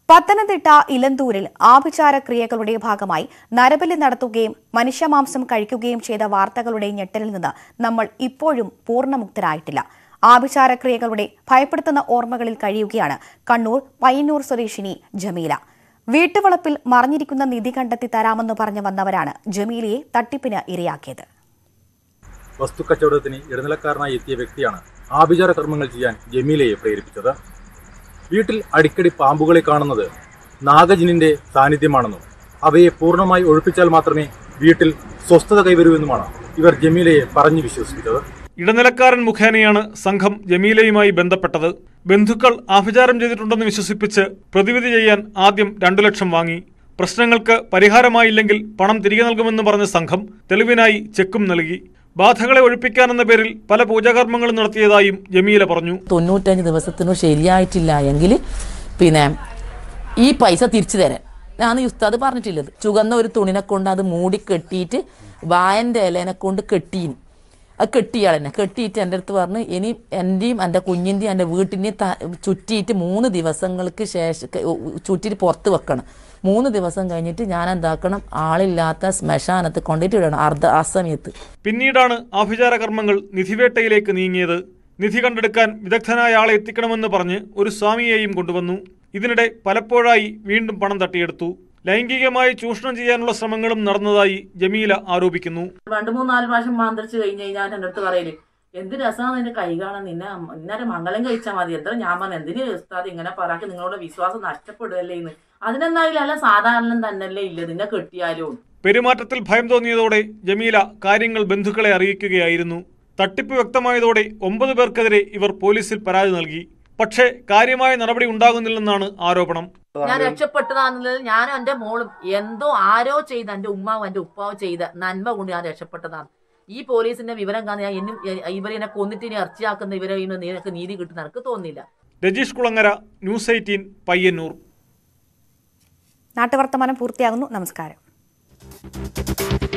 പത്തനംതിട്ട ഇലന്തൂരിൽ ആഭിചാര ക്രിയകളുടെ ഭാഗമായി നരബലി നടത്തുകയും മനുഷ്യമാംസം കഴിക്കുകയും ചെയ്ത വാർത്തകളുടെ ഞെട്ടലിൽ നിന്ന് നമ്മൾ ഇപ്പോഴും പൂർണ്ണമുക്തരായിട്ടില്ല ആഭിചാര ക്രിയകളുടെ ഭയപ്പെടുത്തുന്ന ഓർമ്മകളിൽ കഴിയുകയാണ് കണ്ണൂർ പയ്യന്നൂർ സ്വദേശിനി ജമീല വീട്ടുവളപ്പിൽ മറിഞ്ഞിരിക്കുന്ന നിധി കണ്ടെത്തി തരാമെന്ന് പറഞ്ഞു വന്നവരാണ് ജമീലയെ തട്ടിപ്പിന് ഇരയാക്കിയത് വസ്തുക്കച്ചവടത്തിന് ഇടനിലക്കാരനായി എത്തിയ വ്യക്തിയാണ് ആഭിചാര കർമ്മങ്ങൾ ചെയ്യാൻ ജമീലയെ പ്രേരിപ്പിച്ചത് വീട്ടിൽ അടിക്കടി പാമ്പുകളെ കാണുന്നത് നാഗജിനിന്റെ സാന്നിധ്യമാണെന്നും അവയെ പൂർണ്ണമായി ഒഴിപ്പിച്ചാൽ മാത്രമേ വീട്ടിൽ സ്വസ്ഥത കൈവരൂവെന്നുമാണ് ഇവർ ജമീലയെ പറഞ്ഞു വിശ്വസിപ്പിച്ചത് ഇടനിലക്കാരൻ മുഖേനയാണ് സംഘം ജമീലയുമായി ബന്ധപ്പെട്ടത് ബന്ധുക്കൾ ആഭിചാരം ചെയ്തിട്ടുണ്ടെന്ന് വിശ്വസിപ്പിച്ച് പ്രതിവിധി ചെയ്യാൻ ആദ്യം രണ്ടു ലക്ഷം വാങ്ങി പ്രശ്നങ്ങൾക്ക് പരിഹാരമായില്ലെങ്കിൽ പണം തിരികെ നൽകുമെന്ന് പറഞ്ഞ സംഘം തെളിവിനായി ചെക്കും നൽകി ബാധകളെ ഒഴിപ്പിക്കാനെന്ന പേരിൽ പല പൂജാകർമ്മങ്ങളും നടത്തിയതായും ജമീല പറഞ്ഞു തൊണ്ണൂറ്റഞ്ച് ദിവസത്തിനു ശരിയായിട്ടില്ല എങ്കിൽ പിന്നെ ഈ പൈസ തിരിച്ചു തരാൻ ഞാൻ ഈ ഉസ്താദ് പറഞ്ഞിട്ടില്ലത് ചുവന്ന ഒരു തുണിനെ കൊണ്ട് അത് മൂടി കെട്ടിയിട്ട് വായൻ്റെ ഇലേനെ കൊണ്ട് കെട്ടീന് അത് കെട്ടിയാളെന്നെ കെട്ടിയിട്ട് എൻ്റെ അടുത്ത് പറഞ്ഞ് ഇനി എൻ്റെയും എൻ്റെ കുഞ്ഞിൻ്റെയും എൻ്റെ വീട്ടിൻ്റെയും ത ചുറ്റിയിട്ട് മൂന്ന് ദിവസങ്ങൾക്ക് ശേഷം ക- ചുറ്റിയിട്ട് പുറത്ത് വെക്കണം മൂന്ന് ദിവസം കഴിഞ്ഞിട്ട് ഞാൻ എന്താക്കണം ആളില്ലാത്ത ശ്മശാനത്ത് കൊണ്ടിട്ട് ഇടണം അർദ്ധ ആ സമയത്ത് പിന്നീടാണ് ആഭിചാര കർമ്മങ്ങൾ നിധിവേട്ടയിലേക്ക് നീങ്ങിയത് നിധി കണ്ടെടുക്കാൻ വിദഗ്ധനായ ആളെ എത്തിക്കണമെന്ന് പറഞ്ഞ് ഒരു സ്വാമിയെയും കൊണ്ടുവന്നു ഇതിനിടെ പലപ്പോഴായി വീണ്ടും പണം തട്ടിയെടുത്തു ലൈംഗികമായി ചൂഷണം ചെയ്യാനുള്ള ശ്രമങ്ങളും നടന്നതായി ജമീല ആരോപിക്കുന്നു രണ്ട് മൂന്ന് നാല് പ്രാവശ്യം മാന്ത്രിച്ച് കഴിഞ്ഞ് കഴിഞ്ഞാൽ എൻ്റെ അടുത്ത് പറയല് എന്ത് രസമാണ് നിന്റെ കൈ കാണാൻ നിന്നെ ഇന്നലെ മംഗലം കഴിച്ചാൽ മതി എന്താ ഞാൻ പറഞ്ഞു എന്തിന് ഉസ്താദ് ഇങ്ങനെ പറയാക്കി നിങ്ങളുടെ വിശ്വാസം നഷ്ടപ്പെടുകയല്ലേ ഇന്ന് അതിനെന്തായാലും അല്ല സാധാരണ തന്നെയല്ലേ ഇല്ല നിന്നെ കെട്ടിയാലും പെരുമാറ്റത്തിൽ ഭയം തോന്നിയതോടെ ജമീല കാര്യങ്ങൾ ബന്ധുക്കളെ അറിയിക്കുകയായിരുന്നു തട്ടിപ്പ് വ്യക്തമായതോടെ ഒമ്പത് പേർക്കെതിരെ ഇവർ പോലീസിൽ പരാതി നൽകി പക്ഷേ കാര്യമായ നടപടി ഉണ്ടാകുന്നില്ലെന്നാണ് ആരോപണം ഞാൻ രക്ഷപ്പെട്ടതാണെന്നുള്ളത് ഞാനും എൻ്റെ മോളും എന്തോ ആരോ ചെയ്ത എൻ്റെ ഉമ്മാവും എൻ്റെ ഉപ്പാവും ചെയ്ത നന്മ കൊണ്ട് ഞാൻ രക്ഷപ്പെട്ടതാണ് ഈ പോലീസിന്റെ വിവരം കാണാൻ ഞാൻ ഇന്നും ഇവരെ എന്നെ കൊന്നിട്ട് ഇനി ഇറച്ചിയാക്കുന്ന ഇവരെ ഇന്ന് നിനക്ക് നീതി കിട്ടുന്ന എനിക്ക് തോന്നുന്നില്ല രജീഷ് കുളങ്ങര ന്യൂസ് എയ്റ്റീൻ പയ്യന്നൂർ നാട്ടുവർത്തമാനം പൂർത്തിയാകുന്നു നമസ്കാരം